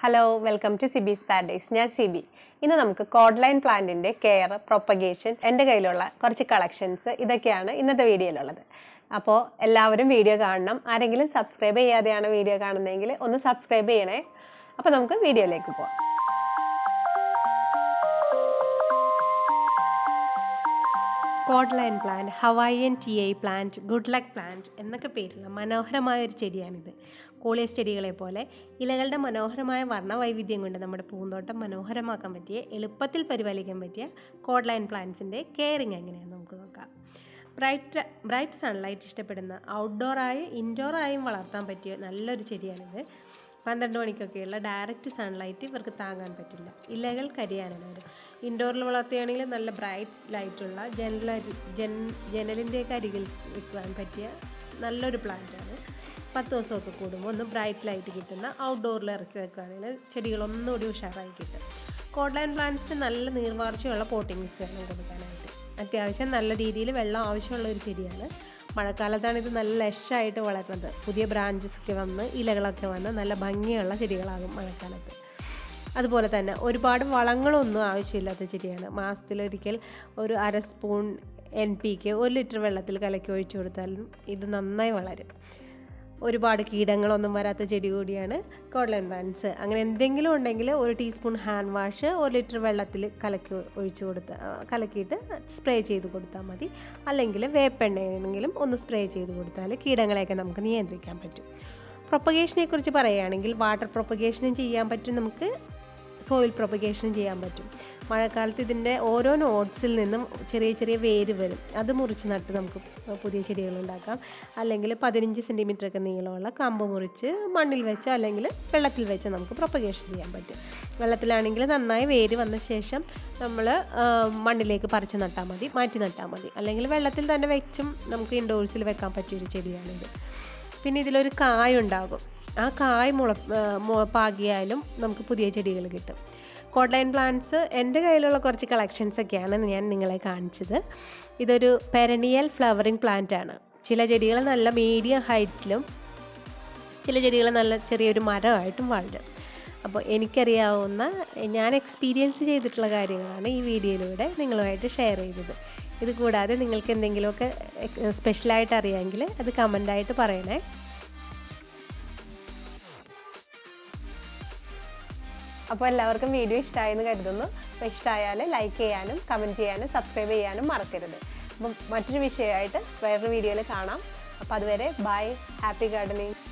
hello welcome to Sibi's paradise ഞാൻ സിബി ഇന്ന് നമുക്ക് കോഡ്ലൈൻ പ്ലാന്റിന്റെ കെയർ പ്രൊപ്പഗേഷൻ എൻ്റെ കയ്യിലുള്ള കുറച്ച് കളക്ഷൻസ് ഇതൊക്കെയാണ് ഇന്നത്തെ വീഡിയോയിലുള്ളത് അപ്പോൾ എല്ലാവരും വീഡിയോ കാണണം ആരെങ്കിലും സബ്സ്ക്രൈബ് ചെയ്യാതെയാണ് വീഡിയോ കാണുന്നതെങ്കിൽ ഒന്ന് സബ്സ്ക്രൈബ് ചെയ്യണേ അപ്പോൾ നമുക്ക് വീഡിയോയിലേക്ക് പോവാം cordyline plant Hawaiian ti plant good luck plant എന്നൊക്കെ പേരുള്ള മനോഹരമായ ഒരു ചെടിയാണിത് കോളിയസ് ചെടികളെ പോലെ ഇലകളുടെ മനോഹരമായ വർണ്ണവൈവിധ്യം കൊണ്ട് നമ്മുടെ പൂന്തോട്ടം മനോഹരമാക്കാൻ പറ്റിയ എളുപ്പത്തിൽ പരിപാലിക്കാൻ പറ്റിയ കോഡ്ലൈൻ പ്ലാന്റ്സിൻ്റെ കെയറിങ് എങ്ങനെയാണെന്ന് നമുക്ക് നോക്കാം ബ്രൈറ്റ് ബ്രൈറ്റ് സൺലൈറ്റ് ഇഷ്ടപ്പെടുന്ന ഔട്ട്ഡോറായും ഇൻഡോറായും വളർത്താൻ പറ്റിയ നല്ലൊരു ചെടിയാണിത് പന്ത്രണ്ട് മണിക്കൊക്കെയുള്ള ഡയറക്റ്റ് സൺലൈറ്റ് ഇവർക്ക് താങ്ങാൻ പറ്റില്ല ഇലകൾ കരിയാനാണ് വരും ഇൻഡോറിൽ വളർത്തുകയാണെങ്കിൽ നല്ല ബ്രൈറ്റ് ലൈറ്റുള്ള ജനൽ ജൻ ജനലിൻ്റെയൊക്കെ അരികിൽ വെക്കുവാൻ പറ്റിയ നല്ലൊരു പ്ലാന്റാണ് പത്ത് ദിവസമൊക്കെ കൂടുമ്പോൾ ഒന്ന് ബ്രൈറ്റ് ലൈറ്റ് കിട്ടുന്ന ഔട്ട്ഡോറിൽ ഇറക്കി വെക്കുകയാണെങ്കിൽ ചെടികൾ ഒന്നുകൂടി ഉഷാറായി കിട്ടും കോഡ്ലൈൻ പ്ലാന്റ്സിന് നല്ല നീർവാർച്ചയുള്ള പോട്ടിങ്സ് വേണം കൊടുക്കാനായിട്ട് അത്യാവശ്യം നല്ല രീതിയിൽ വെള്ളം ആവശ്യമുള്ള ഒരു ചെടിയാണ് മഴക്കാലത്താണ് ഇത് നല്ല ലഷായിട്ട് വളരുന്നത് പുതിയ ബ്രാഞ്ചസ് ഒക്കെ വന്ന് ഇലകളൊക്കെ വന്ന് നല്ല ഭംഗിയുള്ള ചെടികളാകും മഴക്കാലത്ത് അതുപോലെ തന്നെ ഒരുപാട് വളങ്ങളൊന്നും ആവശ്യമില്ലാത്ത ചെടിയാണ് മാസത്തിലൊരിക്കൽ ഒരു അര സ്പൂൺ എൻ പിക്ക് ഒരു ലിറ്റർ വെള്ളത്തിൽ കലക്കി ഒഴിച്ചു കൊടുത്താലും ഇത് നന്നായി വളരും ഒരുപാട് കീടങ്ങളൊന്നും വരാത്ത ചെടി കൂടിയാണ് കോഡ്ലൈൻ പ്ലാന്റ്സ് അങ്ങനെ എന്തെങ്കിലും ഉണ്ടെങ്കിൽ ഒരു ടീസ്പൂൺ ഹാൻഡ് വാഷ് ഒരു ലിറ്റർ വെള്ളത്തിൽ കലക്കി ഒഴിച്ചു കൊടുത്ത കലക്കിയിട്ട് സ്പ്രേ ചെയ്ത് കൊടുത്താൽ മതി അല്ലെങ്കിൽ വേപ്പെണ്ണയെങ്കിലും ഒന്ന് സ്പ്രേ ചെയ്ത് കൊടുത്താൽ കീടങ്ങളെയൊക്കെ നമുക്ക് നിയന്ത്രിക്കാൻ പറ്റും പ്രൊപ്പഗേഷനെ കുറിച്ച് പറയുകയാണെങ്കിൽ വാട്ടർ പ്രൊപ്പഗേഷനും ചെയ്യാൻ പറ്റും നമുക്ക് സോയിൽ പ്രൊപ്പഗേഷനും ചെയ്യാൻ പറ്റും മഴക്കാലത്ത് ഇതിൻ്റെ ഓരോ നോട്ട്സിൽ നിന്നും ചെറിയ ചെറിയ വേര് വരും അത് മുറിച്ച് നട്ട് നമുക്ക് പുതിയ ചെടികൾ ഉണ്ടാക്കാം അല്ലെങ്കിൽ പതിനഞ്ച് സെൻറ്റിമീറ്റർ ഒക്കെ നീളമുള്ള കമ്പ് മുറിച്ച് മണ്ണിൽ വെച്ചോ അല്ലെങ്കിൽ വെള്ളത്തിൽ വെച്ചോ നമുക്ക് പ്രൊപ്പഗേഷൻ ചെയ്യാൻ പറ്റും വെള്ളത്തിലാണെങ്കിൽ നന്നായി വേര് വന്ന ശേഷം നമ്മൾ മണ്ണിലേക്ക് പറിച്ച് നട്ടാൽ മതി മാറ്റി നട്ടാൽ മതി അല്ലെങ്കിൽ വെള്ളത്തിൽ തന്നെ വെച്ചും നമുക്ക് ഇൻഡോഴ്സിൽ വെക്കാൻ പറ്റിയൊരു ചെടിയാണിത് പിന്നെ ഇതിലൊരു കായ ഉണ്ടാകും ആ കായ് മുള മു- പാകിയാലും നമുക്ക് പുതിയ ചെടികൾ കിട്ടും കോഡ്ലൈൻ പ്ലാന്റ്സ് എൻ്റെ കയ്യിലുള്ള കുറച്ച് കളക്ഷൻസ് ഒക്കെയാണ് ഞാൻ നിങ്ങളെ കാണിച്ചത് ഇതൊരു പെരണിയൽ ഫ്ലവറിങ് പ്ലാന്റ് ആണ് ചില ചെടികൾ നല്ല മീഡിയം ഹൈറ്റിലും ചില ചെടികൾ നല്ല ചെറിയൊരു മരമായിട്ടും വളരും അപ്പോൾ എനിക്കറിയാവുന്ന ഞാൻ എക്സ്പീരിയൻസ് ചെയ്തിട്ടുള്ള കാര്യങ്ങളാണ് ഈ വീഡിയോയിലൂടെ നിങ്ങളുമായിട്ട് ഷെയർ ചെയ്തത് ഇത് കൂടാതെ നിങ്ങൾക്ക് എന്തെങ്കിലുമൊക്കെ സ്പെഷ്യലായിട്ട് അറിയാമെങ്കിൽ അത് കമൻ്റായിട്ട് പറയണേ അപ്പോൾ എല്ലാവർക്കും വീഡിയോ ഇഷ്ടമായെന്ന് കരുതുന്നു അപ്പോൾ ഇഷ്ടമായാൽ ലൈക്ക് ചെയ്യാനും കമൻറ്റ് ചെയ്യാനും സബ്സ്ക്രൈബ് ചെയ്യാനും മറക്കരുത് അപ്പം മറ്റൊരു വിഷയമായിട്ട് വേറൊരു വീഡിയോയിൽ കാണാം അപ്പോൾ അതുവരെ ബൈ ഹാപ്പി ഗാർഡനിങ്